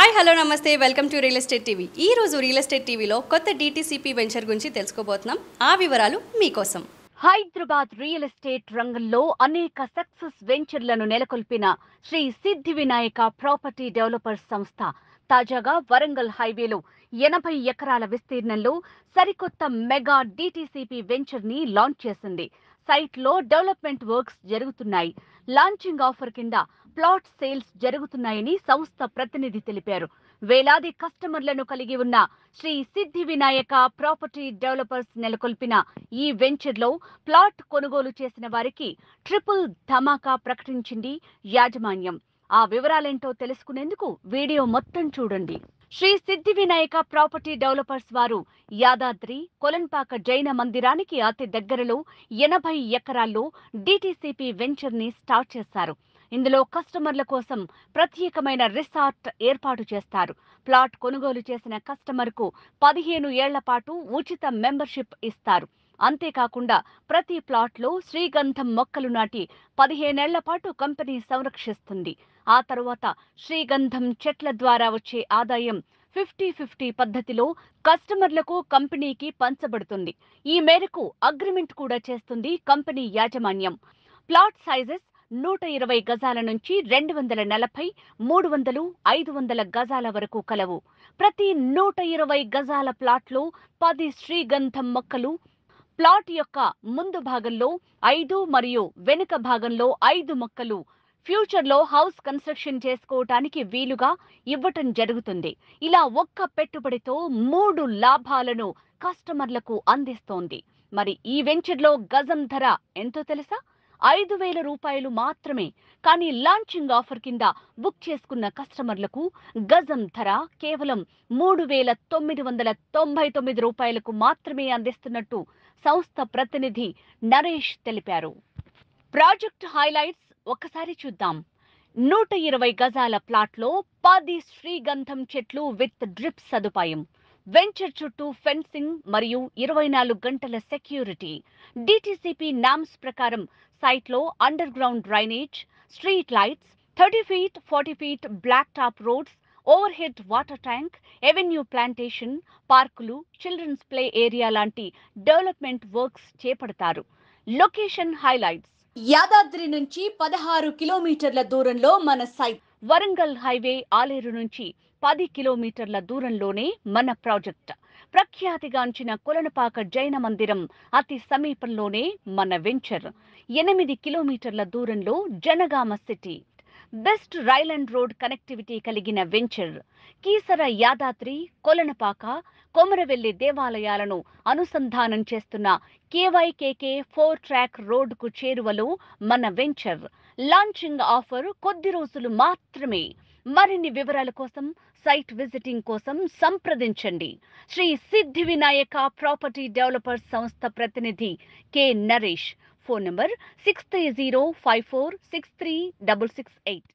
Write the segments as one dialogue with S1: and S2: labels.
S1: hi hello namaste welcome to real estate TV ఈ రోజు real estate టీవీలో కొత్త డీటీసీపీ వెంచర్ గురించి తెలుసుకోబోతున్నాం ఆ వివరాలు మీకోసం
S2: హైదరాబాద్ రియల్ ఎస్టేట్ రంగంలో అనేక సక్సెస్ వెంచర్లను నెలకొల్పిన శ్రీ సిద్ధి వినాయక ప్రాపర్టీ డెవలపర్స్ సంస్థ తాజాగా వరంగల్ హైవేలో ఎనభై ఎకరాల విస్తీర్ణంలో సరికొత్త మెగా డిటిసిపి వెంచర్ ని లాంచ్ చేసింది సైట్ లో డెవలప్మెంట్ వర్క్స్ జరుగుతున్నాయి లాంచింగ్ ఆఫర్ కింద ప్లాట్ సేల్స్ జరుగుతున్నాయని సంస్థ ప్రతినిధి తెలిపారు వేలాది కస్టమర్లను కలిగి ఉన్న శ్రీ సిద్ధి వినాయక ప్రాపర్టీ డెవలపర్స్ నెలకొల్పిన ఈ వెంచర్ లో ప్లాట్ కొనుగోలు చేసిన వారికి ట్రిపుల్ ధమాకా ప్రకటించింది యాజమాన్యం ఆ వివరాలేంటో తెలుసుకునేందుకు వీడియో మొత్తం చూడండి శ్రీ సిద్ధి వినాయక ప్రాపర్టీ డెవలపర్స్ వారు యాదాద్రి కొలన్పాక జైన మందిరానికి అతి దగ్గరలో ఎనభై ఎకరాల్లో డిటిసిపి వెంచర్ ని స్టార్ట్ చేశారు ఇందులో కస్టమర్ల కోసం ప్రత్యేకమైన రిసార్ట్ ఏర్పాటు చేస్తారు ప్లాట్ కొనుగోలు చేసిన కస్టమర్ కు పదిహేను ఏళ్ల పాటు ఉచిత మెంబర్షిప్ ఇస్తారు అంతేకాకుండా ప్రతి ప్లాట్ లో శ్రీగంధం మొక్కలు నాటి పదిహేనేళ్ల పాటు కంపెనీ సంరక్షిస్తుంది ఆ తరువాత శ్రీగంధం చెట్ల ద్వారా వచ్చే ఆదాయం ఫిఫ్టీ ఫిఫ్టీ పద్ధతిలో కస్టమర్లకు కంపెనీకి పంచబడుతుంది ఈ మేరకు అగ్రిమెంట్ కూడా చేస్తుంది కంపెనీ యాజమాన్యం ప్లాట్ సైజెస్ నూట ఇరవై గజాల నుంచి రెండు వందల నలభై మూడు వందలు ఐదు వందల గజాల వరకు కలవు ప్రతి నూట ఇరవై గజాల ప్లాట్లో పది శ్రీగంధం మొక్కలు ప్లాట్ యొక్క ముందు భాగంలో ఐదు మరియు వెనుక భాగంలో ఐదు మొక్కలు ఫ్యూచర్ లో హౌస్ కన్స్ట్రక్షన్ చేసుకోవటానికి వీలుగా ఇవ్వటం జరుగుతుంది ఇలా ఒక్క పెట్టుబడితో మూడు లాభాలను కస్టమర్లకు అందిస్తోంది మరి ఈ వెంచర్ లో గజం ధర ఎంతో తెలుసా ఐదు వేల రూపాయలు మాత్రమే కానీ లాంచింగ్ ఆఫర్ కింద బుక్ చేసుకున్న కస్టమర్లకు గజం ధర కేవలం మూడు వేల తొమ్మిది వందల తొంభై తొమ్మిది రూపాయలకు మాత్రమే అందిస్తున్నట్టు సంస్థ ప్రతినిధి నరేష్ తెలిపారు ప్రాజెక్ట్ హైలైట్స్ ఒక్కసారి చూద్దాం నూట ఇరవై గజాల ప్లాట్లో పది శ్రీగంధం చెట్లు విత్ డ్రిప్ సదుపాయం వెంచర్ చుట్టూ ఫెన్సింగ్ మరియు ఇరవై నాలుగు గంటల సెక్యూరిటీ డిటిసిపి నామ్స్ ప్రకారం సైట్లో underground drainage street lights thirty feet forty feet black top roads overhead water tank avenue plantation పార్కులు చిల్డ్రన్స్ ప్లే ఏరియా లాంటి డెవలప్మెంట్ వర్క్స్ చేపడతారు లొకేషన్ హైలైట్స్ యాదాద్రి నుంచి పదహారు కిలోమీటర్ల దూరంలో మన సైట్ వరంగల్ హైవే ఆలేరు నుంచి పది కిలోమీటర్ల దూరంలోనే మన ప్రాజెక్ట్ ప్రఖ్యాతిగాంచిన కొలనపాక జైన మందిరం అతి సమీపంలోనే మన వెంచర్ ఎనిమిది కిలోమీటర్ల దూరంలో Janagama city best rail and road connectivity కలిగిన వెంచర్ కీసర యాదాద్రి కొలనపాక కొమరవెల్లి దేవాలయాలను అనుసంధానం చేస్తున్న కేవైకేకే ఫోర్ ట్రాక్ రోడ్డుకు చేరువలో మన వెంచర్ లాంచింగ్ ఆఫర్ కొద్ది రోజులు మాత్రమే మరిన్ని వివరాల కోసం సైట్ విజిటింగ్ కోసం సంప్రదించండి శ్రీ సిద్ధి వినాయక ప్రాపర్టీ డెవలపర్స్ సంస్థ ప్రతినిధి K Naresh phone number six three zero five four six three double six eight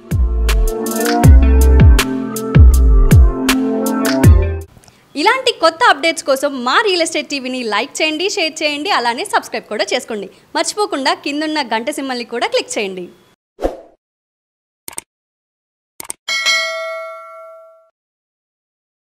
S1: ఇలాంటి కొత్త అప్డేట్స్ కోసం మా రియల్ ఎస్టేట్ టీవీని లైక్ చేయండి షేర్ చేయండి అలానే సబ్స్క్రైబ్ కూడా చేసుకోండి మర్చిపోకుండా కిందున్న గంట సింబల్ని కూడా క్లిక్ చేయండి